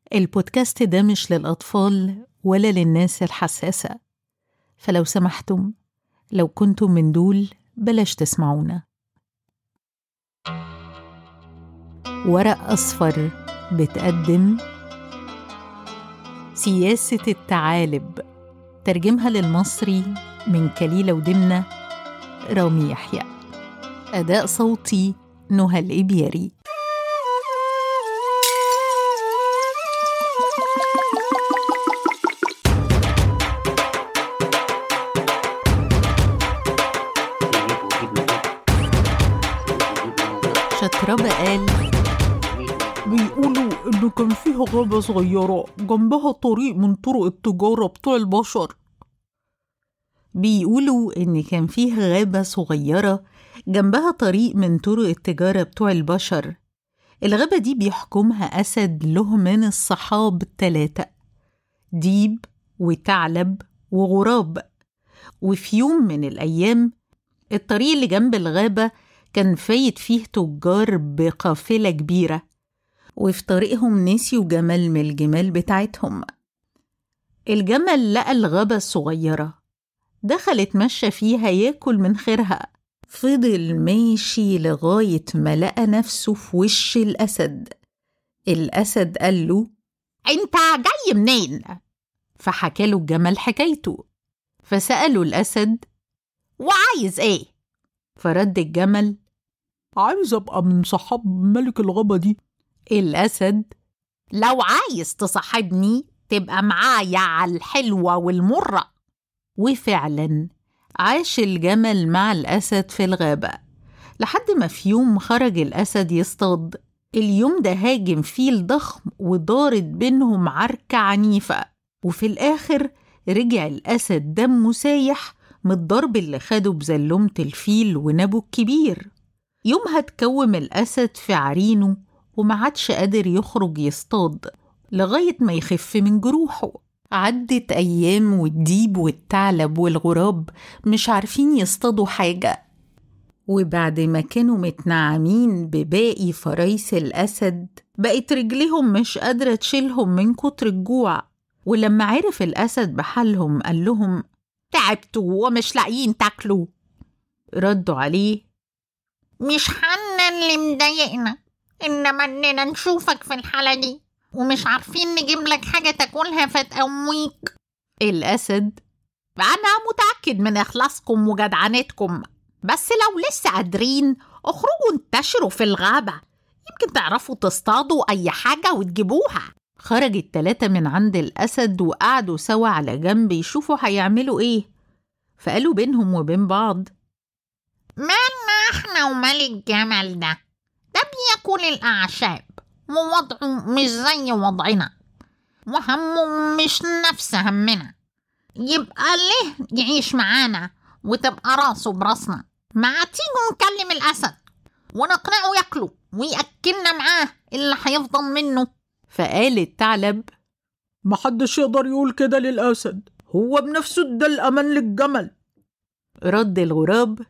البودكاست ده مش للأطفال ولا للناس الحساسة فلو سمحتم لو كنتم من دول بلاش تسمعونا ورق أصفر بتقدم سياسة التعالب ترجمها للمصري من كليلة ودمنة رامي يحيى أداء صوتي نهى الإبياري شطربة قال بيقولوا إن كان فيها غابة صغيرة جنبها طريق من طرق التجارة بتوع البشر بيقولوا إن كان فيه غابة صغيرة جنبها طريق من طرق التجارة بتوع البشر الغابة دي بيحكمها أسد له من الصحاب التلاتة ديب وثعلب وغراب وفي يوم من الأيام الطريق اللي جنب الغابة كان فايت فيه تجار بقافلة كبيرة وفي طريقهم نسيوا جمل من الجمال بتاعتهم الجمل لقى الغابة الصغيرة دخل اتمشى فيها ياكل من خيرها فضل ماشي لغاية ما لقى نفسه في وش الأسد الأسد قال له انت جاي منين فحكى له الجمل حكايته فسأله الأسد وعايز ايه فرد الجمل عايز أبقى من صحاب ملك الغابة دي الأسد لو عايز تصاحبني تبقى معايا على الحلوة والمرة وفعلا عاش الجمل مع الأسد في الغابة لحد ما في يوم خرج الأسد يصطاد اليوم ده هاجم فيل ضخم ودارت بينهم عركة عنيفة وفي الآخر رجع الأسد دمه سايح من الضرب اللي خده بزلومة الفيل ونبو الكبير يومها اتكوم الأسد في عرينه وما عادش قادر يخرج يصطاد لغاية ما يخف من جروحه عدت أيام والديب والثعلب والغراب مش عارفين يصطادوا حاجة وبعد ما كانوا متنعمين بباقي فرايس الأسد بقت رجليهم مش قادرة تشيلهم من كتر الجوع ولما عرف الأسد بحالهم قال لهم تعبتوا ومش لاقيين تاكلوا ردوا عليه مش حنا اللي مضايقنا انما اننا نشوفك في الحالة دي ومش عارفين نجيب لك حاجة تاكلها فتقويك الأسد أنا متأكد من إخلاصكم وجدعنتكم بس لو لسه قادرين اخرجوا انتشروا في الغابة يمكن تعرفوا تصطادوا أي حاجة وتجيبوها خرج التلاتة من عند الأسد وقعدوا سوا على جنب يشوفوا هيعملوا إيه فقالوا بينهم وبين بعض مالنا احنا ومال الجمل ده ده بياكل الأعشاب ووضعه مش زي وضعنا وهمه مش نفس همنا يبقى ليه يعيش معانا وتبقى راسه براسنا ما تيجوا نكلم الأسد ونقنعه ياكله ويأكلنا معاه اللي هيفضل منه فقال الثعلب محدش يقدر يقول كده للأسد هو بنفسه ده الأمان للجمل رد الغراب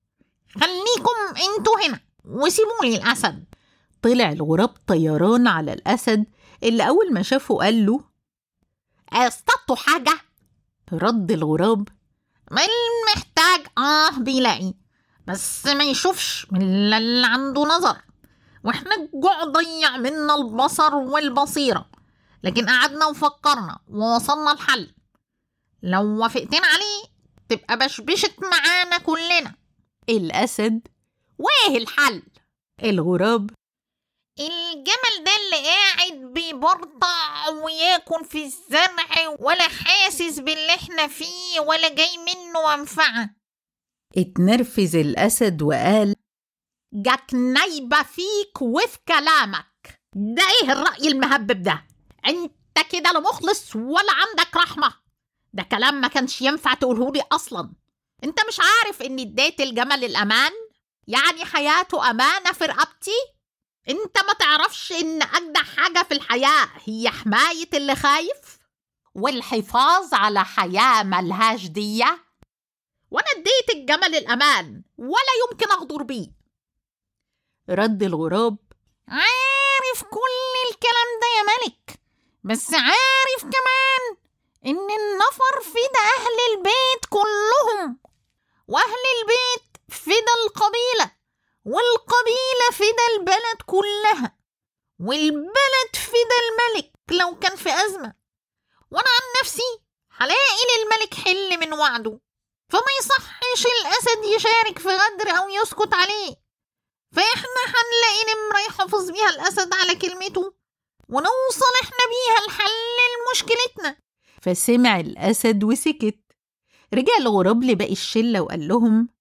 خليكم انتوا هنا وسيبولي الأسد طلع الغراب طيران على الأسد اللي أول ما شافه قال له اصطادتوا حاجة رد الغراب المحتاج آه بيلاقي بس ما يشوفش من اللي عنده نظر واحنا الجوع ضيع منا البصر والبصيرة لكن قعدنا وفكرنا ووصلنا الحل لو وافقتين عليه تبقى بشبشت معانا كلنا الأسد وايه الحل الغراب الجمل ده اللي قاعد بيبرطع وياكل في الزرع ولا حاسس باللي احنا فيه ولا جاي منه منفعة اتنرفز الأسد وقال جاك نايبة فيك وفي كلامك ده ايه الرأي المهبب ده انت كده لا مخلص ولا عندك رحمة ده كلام ما كانش ينفع تقوله لي أصلا انت مش عارف اني اديت الجمل الأمان يعني حياته أمانة في رقبتي انت ما تعرفش ان اجدع حاجة في الحياة هي حماية اللي خايف والحفاظ على حياة ملهاش دية وانا اديت الجمل الامان ولا يمكن اغدر بيه رد الغراب عارف كل الكلام ده يا ملك بس عارف كمان إن النفر فدا أهل البيت كلهم وأهل البيت فدا القبيلة والقبيلة فدا البلد كلها والبلد فدا الملك لو كان في أزمة وأنا عن نفسي هلاقي للملك حل من وعده فما يصحش الأسد يشارك في غدر أو يسكت عليه فإحنا هنلاقي نمرة يحافظ بيها الأسد على كلمته ونوصل إحنا بيها لحل مشكلتنا فسمع الأسد وسكت رجع الغراب لباقي الشلة وقال لهم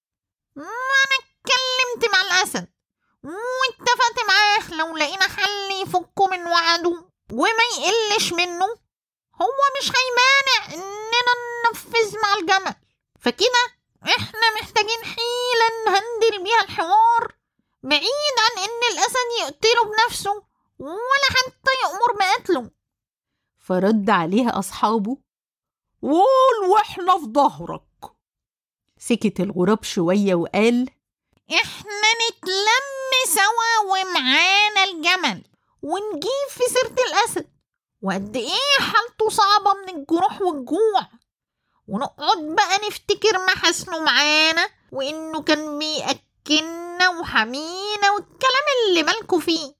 أنا اتكلمت مع الأسد واتفقت معاه لو لقينا حل يفكه من وعده وما يقلش منه هو مش هيمانع إننا ننفذ مع الجمل فكده إحنا محتاجين حيلة نهندل بيها الحوار بعيد عن إن الأسد يقتله بنفسه ولا حتى يأمر بقتله فرد عليها أصحابه قول واحنا في ظهرك سكت الغراب شوية وقال إحنا نتلم سوا ومعانا الجمل ونجيب في سيرة الأسد وقد إيه حالته صعبة من الجروح والجوع ونقعد بقى نفتكر محاسنه معانا وإنه كان بيأكلنا وحمينا والكلام اللي مالكوا فيه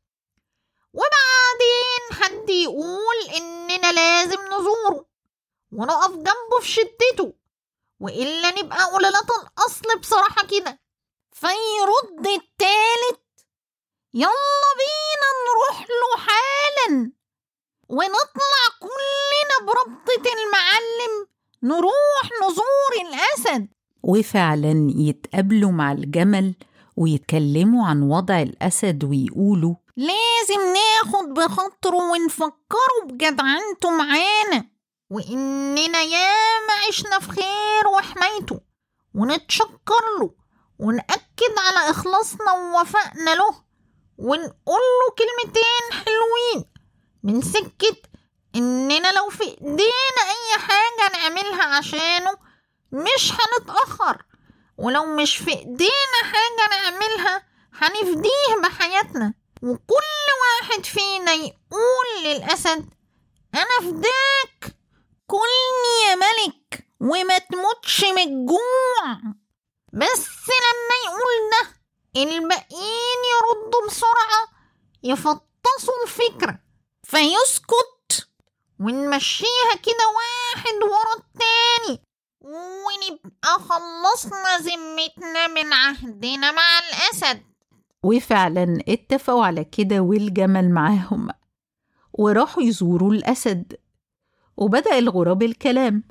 وبعدين حد يقول إننا لازم نزوره ونقف جنبه في شدته وإلا نبقى قلالات الأصل بصراحة كده فيرد التالت يلا بينا نروح له حالا ونطلع كلنا بربطة المعلم نروح نزور الأسد وفعلا يتقابلوا مع الجمل ويتكلموا عن وضع الأسد ويقولوا لازم ناخد بخاطره ونفكره بجدعنته معانا وإننا ياما عشنا في خير وحمايته ونتشكر له ونأكد على إخلاصنا ووفائنا له ونقول له كلمتين حلوين من سكة إننا لو في إيدينا أي حاجة نعملها عشانه مش هنتأخر ولو مش في إيدينا حاجة نعملها هنفديه بحياتنا وكل واحد فينا يقول للأسد أنا فداك كلني يا ملك وما تموتش من الجوع بس لما يقول ده الباقيين يردوا بسرعة يفطسوا الفكرة فيسكت ونمشيها كده واحد ورا التاني ونبقى خلصنا ذمتنا من عهدنا مع الأسد وفعلا اتفقوا على كده والجمل معاهم وراحوا يزوروا الأسد وبدأ الغراب الكلام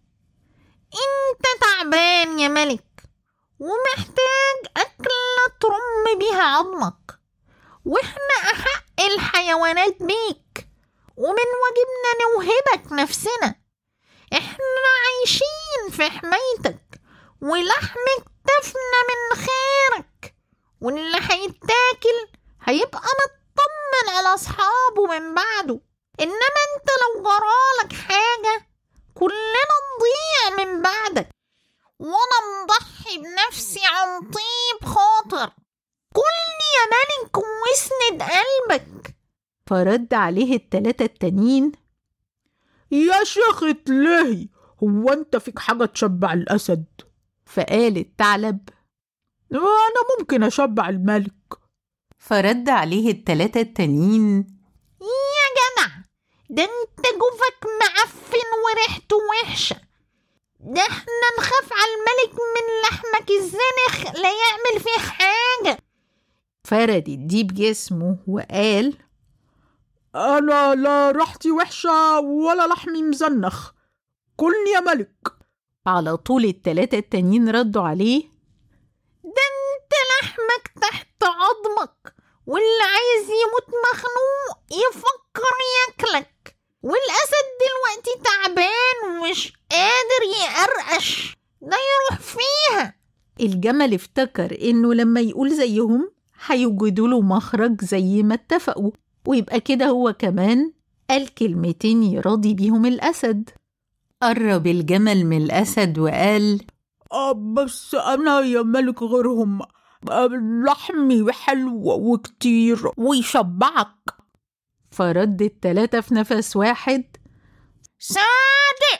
انت تعبان يا ملك ومحتاج أكلة ترم بيها عظمك واحنا أحق الحيوانات بيك ومن واجبنا نوهبك نفسنا احنا عايشين في حمايتك ولحم كتفنا من خيرك واللي هيتاكل هيبقى مطمن على أصحابه من بعده إنما انت لو جرالك حاجة كلنا نضيع من بعدك وانا مضحي بنفسي عن طيب خاطر كلني يا ملك واسند قلبك فرد عليه التلاتة التانيين يا شيخ اتلهي هو انت فيك حاجة تشبع الأسد فقال الثعلب أنا ممكن أشبع الملك فرد عليه التلاتة التانيين يا جدع ده انت جوفك معفن وريحته وحشة ده احنا نخاف على الملك من لحمك الزنخ لا يعمل فيه حاجة فرد الديب جسمه وقال أنا لا ريحتي وحشة ولا لحمي مزنخ كلني يا ملك على طول التلاتة التانيين ردوا عليه ده انت لحمك تحت عظمك واللي عايز يموت مخنوق يفكر ياكلك والأسد دلوقتي تعبان ومش قادر يقرقش ده يروح فيها الجمل افتكر إنه لما يقول زيهم هيوجدوا له مخرج زي ما اتفقوا ويبقى كده هو كمان قال كلمتين يراضي بيهم الأسد قرب الجمل من الأسد وقال آه بس أنا يا ملك غيرهم آه، لحمي حلو وكتير ويشبعك فرد التلاتة في نفس واحد صادق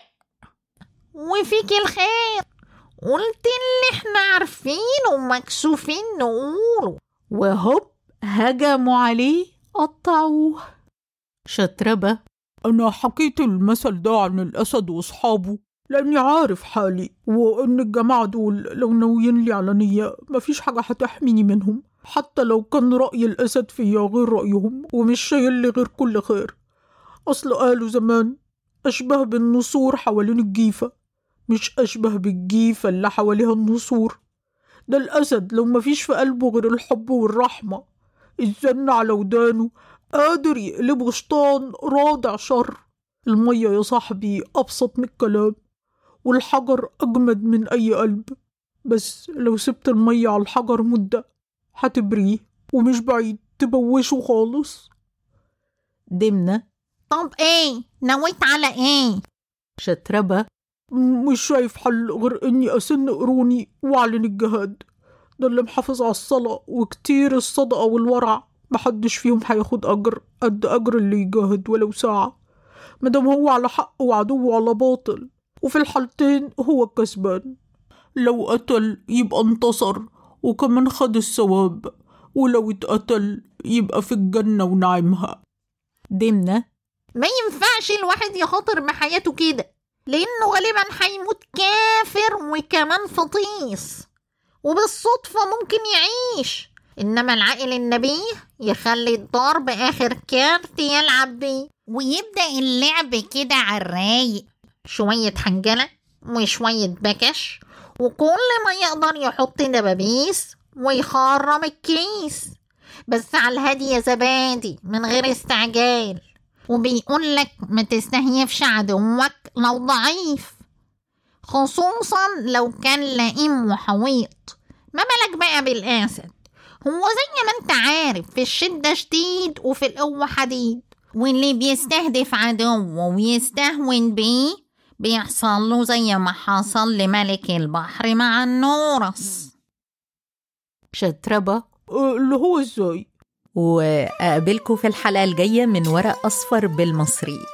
وفيك الخير قلت اللي احنا عارفينه ومكسوفين نقوله وهوب هجموا عليه قطعوه شطربة أنا حكيت المثل ده عن الأسد وأصحابه لأني عارف حالي وإن الجماعة دول لو ناويين لي على نية مفيش حاجة هتحميني منهم حتى لو كان رأي الأسد فيا غير رأيهم ومش شايل لي غير كل خير أصل قالوا زمان أشبه بالنسور حوالين الجيفة مش أشبه بالجيفة اللي حواليها النسور ده الأسد لو مفيش في قلبه غير الحب والرحمة الزن على ودانه قادر يقلبه شيطان رادع شر المية يا صاحبي أبسط من الكلام والحجر أجمد من أي قلب بس لو سبت المية على الحجر مدة هتبريه ومش بعيد تبوشه خالص دمنة طب ايه نويت على ايه شطربة م- مش شايف حل غير إني أسن قروني وأعلن الجهاد ده اللي محافظ على الصلاة وكتير الصدقة والورع محدش فيهم هياخد أجر قد أجر اللي يجاهد ولو ساعة مادام هو على حق وعدوه على باطل وفي الحالتين هو الكسبان لو قتل يبقى انتصر وكمان خد الثواب ولو اتقتل يبقى في الجنة ونعيمها دمنة ما ينفعش الواحد يخاطر بحياته كده لأنه غالبا هيموت كافر وكمان فطيس وبالصدفة ممكن يعيش إنما العاقل النبيه يخلي الضرب آخر كارت يلعب بيه ويبدأ اللعب كده على الرايق شوية حنجلة وشوية بكش وكل ما يقدر يحط دبابيس ويخرم الكيس بس على الهادي يا زبادي من غير استعجال وبيقول لك ما تستهيفش عدوك لو ضعيف خصوصا لو كان لئيم وحويط ما بالك بقى بالاسد هو زي ما انت عارف في الشدة شديد وفي القوة حديد واللي بيستهدف عدوه ويستهون بيه بيحصل له زي ما حصل لملك البحر مع النورس شطربة أه، اللي هو ازاي وأقابلكم في الحلقة الجاية من ورق أصفر بالمصري